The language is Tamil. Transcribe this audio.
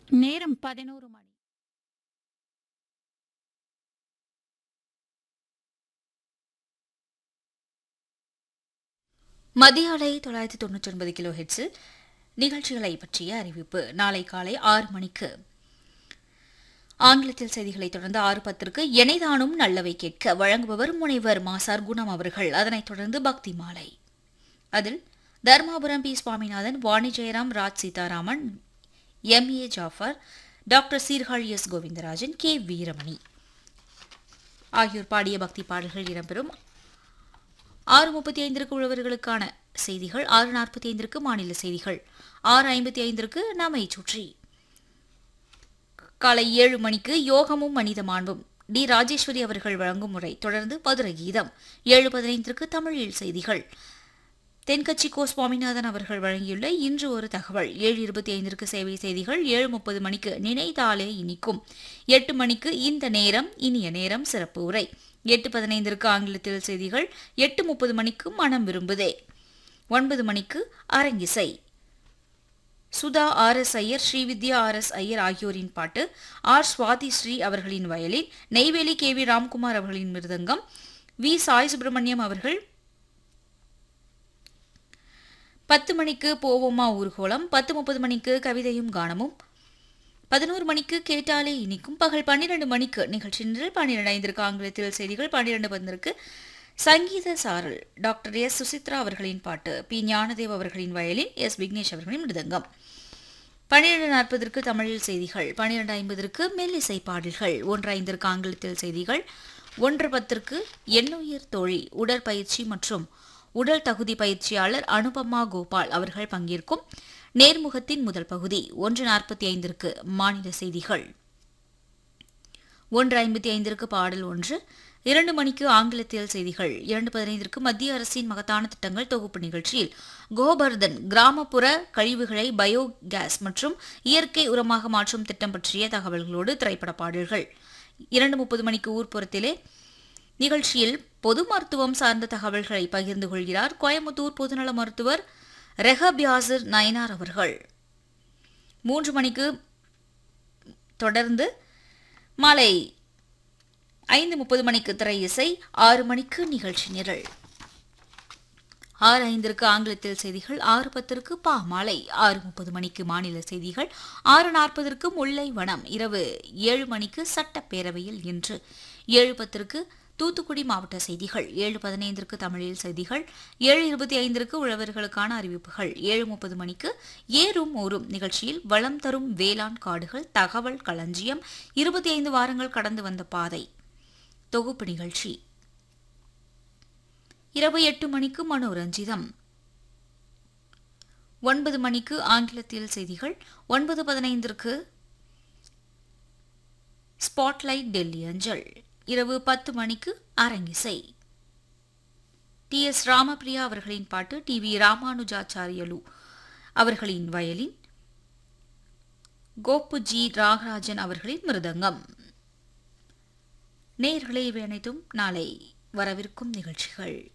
நேரம் பதினோரு மணி மத்திய அலை தொள்ளாயிரத்தி தொண்ணூற்றி ஒன்பது கிலோ ஹெட்ஸில் நிகழ்ச்சிகளை பற்றிய அறிவிப்பு நாளை காலை ஆறு மணிக்கு ஆங்கிலத்தில் செய்திகளை தொடர்ந்து ஆறு பத்திற்கு எனைதானும் நல்லவை கேட்க வழங்குபவர் முனைவர் மாசார் குணம் அவர்கள் அதனைத் தொடர்ந்து பக்தி மாலை அதில் Dharmapuram P Swaminathan Vani Jayaram Raj Seetharaman M A Jafar doctor Sirkazhi S Govindarajan K Veeramani ஆகியோர் பாடிய பக்தி பாடல்கள் இடம்பெறும் ஆறு முப்பத்தி ஐந்திற்கு உழவர்களுக்கான செய்திகள் ஆறு நாற்பத்தி ஐந்திற்கு மாநில செய்திகள் ஆறு ஐம்பத்தி ஐந்திற்கு நம்மை சுற்றி காலை ஏழு மணிக்கு யோகமும் மனித மாண்பும் டி ராஜேஸ்வரி அவர்கள் வழங்கும் முறை தொடர்ந்து மதுரை கீதம் ஏழு பதினைந்திற்கு தமிழில் செய்திகள் தென்கட்சி கோ சுவாமிநாதன் அவர்கள் வழங்கியுள்ள இன்று ஒரு தகவல் ஏழு இருபத்தி ஐந்திற்கு சேவை செய்திகள் ஏழு முப்பது மணிக்கு நினைத்தாலே இனிக்கும் எட்டு மணிக்கு இந்த நேரம் இனிய நேரம் சிறப்பு உரை எட்டு பதினைந்திற்கு ஆங்கிலத்தில் செய்திகள் எட்டு முப்பது மணிக்கு மனம் விரும்புதே ஒன்பது மணிக்கு அரங்கிசை Sudha R S Iyer Srividya R S Iyer ஆகியோரின் பாட்டு ஆர் சுவாதி ஸ்ரீ அவர்களின் violin Neyveli K V Ramkumar அவர்களின் மிருதங்கம் வி சாய் சுப்பிரமணியம் அவர்கள் பத்து மணிக்கு போவோமா ஊர்கோலம் பத்து முப்பது மணிக்கு கவிதையும் கானமும் பதினோரு மணிக்கு கேட்டாலே இனிக்கும் பகல் பன்னிரண்டு மணிக்கு நிகழ்ச்சி நிரல் பன்னிரண்டு ஐந்திற்கு ஆங்கிலத்தில் செய்திகள் பன்னிரண்டு பதினருக்கு சங்கீத சாரல் டாக்டர் எஸ் சுசித்ரா அவர்களின் பாட்டு பி ஞானதேவ் அவர்களின் வயலின் எஸ் விக்னேஷ் அவர்களின் மிருதங்கம் பன்னிரண்டு நாற்பதற்கு தமிழில் செய்திகள் பன்னிரண்டு ஐம்பதற்கு மெல்லிசை பாடல்கள் ஒன்று ஐந்திற்கு ஆங்கிலத்தில் செய்திகள் ஒன்று பத்திற்கு எண்ணுயிர் தோழி உடற்பயிற்சி மற்றும் உடல் தகுதி பயிற்சியாளர் அனுபமா கோபால் அவர்கள் பங்கேற்கும் நேர்முகத்தின் முதல் பகுதி ஒன்று நாற்பத்தி ஐந்திற்கு மாநில செய்திகள் ஒன்று ஐம்பத்தி ஐந்திற்கு பாடல் ஒன்று இரண்டு மணிக்கு ஆங்கிலத்தில் செய்திகள் இரண்டு பதினைந்திற்கு மத்திய அரசின் மகத்தான திட்டங்கள் தொகுப்பு நிகழ்ச்சியில் கோபர்தன் கிராமப்புற கழிவுகளை பயோ கேஸ் மற்றும் இயற்கை உரமாக மாற்றும் திட்டம் பற்றிய தகவல்களோடு திரைப்பட பாடல்கள் இரண்டு முப்பது மணிக்கு ஊர்ப்புறத்திலே நிகழ்ச்சியில் பொது மருத்துவம் சார்ந்த தகவல்களை பகிர்ந்து கொள்கிறார் கோயம்புத்தூர் பொதுநல மருத்துவர் ரெஹபியாசிர் நயனார் அவர்கள் மூன்று மணிக்கு தொடர்ந்து மாலை ஐந்து முப்பது மணிக்கு திரை இசை ஆறு மணிக்கு நிகழ்ச்சி நிரல் ஆறு ஐந்திற்கு ஆங்கிலத்தில் செய்திகள் ஆறு பத்திற்கு பா மாலை ஆறு முப்பது மணிக்கு மாநில செய்திகள் ஆறு நாற்பதற்கு முல்லை வனம் இரவு ஏழு மணிக்கு சட்டப்பேரவையில் இன்று ஏழு பத்திற்கு தூத்துக்குடி மாவட்ட செய்திகள் ஏழு பதினைந்திற்கு தமிழில் செய்திகள் ஏழு இருபத்தி ஐந்திற்கு உழவர்களுக்கான அறிவிப்புகள் ஏழு முப்பது மணிக்கு ஏறும் ஊரும் நிகழ்ச்சியில் வளம் தரும் வேளாண் காடுகள் தகவல் களஞ்சியம் இருபத்தி ஐந்து வாரங்கள் கடந்து வந்த பாதை தொகுப்பு நிகழ்ச்சி இரவு எட்டு மணிக்கு மனோரஞ்சிதம் ஒன்பது மணிக்கு ஆங்கிலத்தில் செய்திகள் ஒன்பது பதினைந்திற்கு ஸ்பாட்லைட் டெல்லி அஞ்சல் இரவு பத்து மணிக்கு அரங்கிசை டி எஸ் ராமபிரியா அவர்களின் பாட்டு டி வி ராமானுஜாச்சாரியலு அவர்களின் வயலின் கோப்பு ஜி ராகராஜன் அவர்களின் மிருதங்கம் நேயர்களே இவை அனைத்தும் நாளை வரவிருக்கும் நிகழ்ச்சிகள்